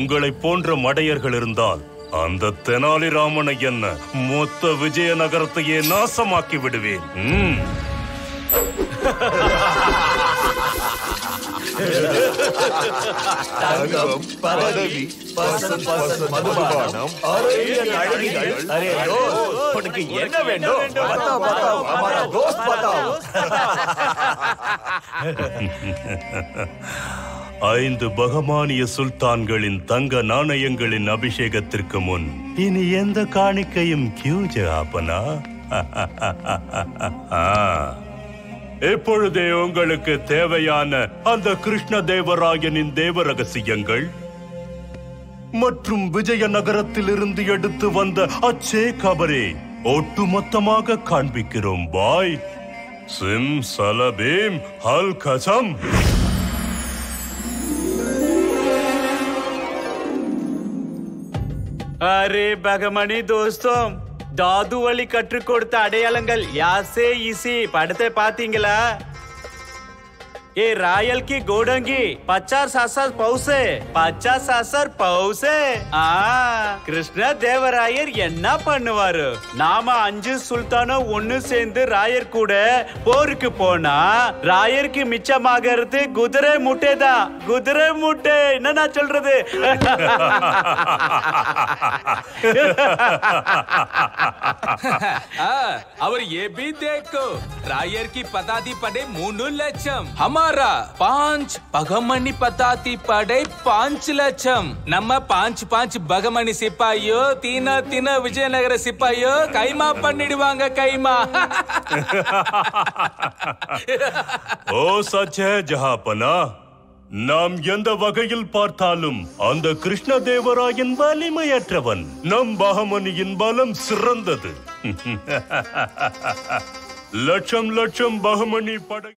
உங்களை போன்ற மடையர்கள் இருந்தால் அந்த தெனாலிராமனை என்ன மொத்த விஜயநகரத்தையே நாசமாக்கி விடுவேன் ம். தங்கம் பதவி பசந்த் பசந்த் மதுபானம் அழகிய அழகிகள் அரே தோஸ்த் உனக்கு என்ன வேண்டும் பத்தாவ் பத்தாவ் ஹமாரா தோஸ்த் பத்தாவ் ஐந்து பகமானிய சுல்தான்களின் தங்க நாணயங்களின் அபிஷேகத்திற்கு முன் இனி எந்த காணிக்கையும் கியூ ஜாபனா இப்பொழுதே உங்களுக்கு தேவையான அந்த கிருஷ்ண தேவராயனின் தேவ ரகசியங்கள் மற்றும் விஜயநகரத்திலிருந்து எடுத்து வந்த அச்சே கபரே ஒட்டுமொத்தமாக காண்பிக்கிறோம் பாய் சிம் சலபீம் ஹல் கசம் அரே பகமணி தோஸ்தம் தாது வழி கற்றுக் கொடுத்த அடையாளங்கள் யாசே இசி படத்தை பாத்தீங்களா ஏ ராயல் கி கோடங்கி பச்சார் சாசார் பௌசே பச்சார் சாசார் பௌசே ஆ கிருஷ்ண தேவராயர் என்ன பண்ணுவாரு நாம அஞ்சு சுல்தானோ ஒண்ணு சேர்ந்து ராயர் கூட போருக்கு போனா ராயருக்கு மிச்சமாகிறது குதிரை முட்டை தான் குதிரை முட்டை என்ன நான் சொல்றது हाँ, और ये भी देखो रायर की पताती पड़े मूनू लட்சம் हमारा पांच பகமணி பத்தாத்தி படை பாஞ்சு லட்சம் நம்ம பாஞ்சு பாஞ்சு பகமணி சிப்பாயோ தீனா தீனா விஜயநகர சிப்பாயோ கைமா பண்ணிடுவாங்க கைமா ஓ சச்சே ஜஹாபனா நாம் எந்த வகையில் பார்த்தாலும் அந்த கிருஷ்ணதேவராயன் வலிமையற்றவன் நம் பகமணியின் பலம் சிறந்தது லட்சம் லட்சம் பகமணி படை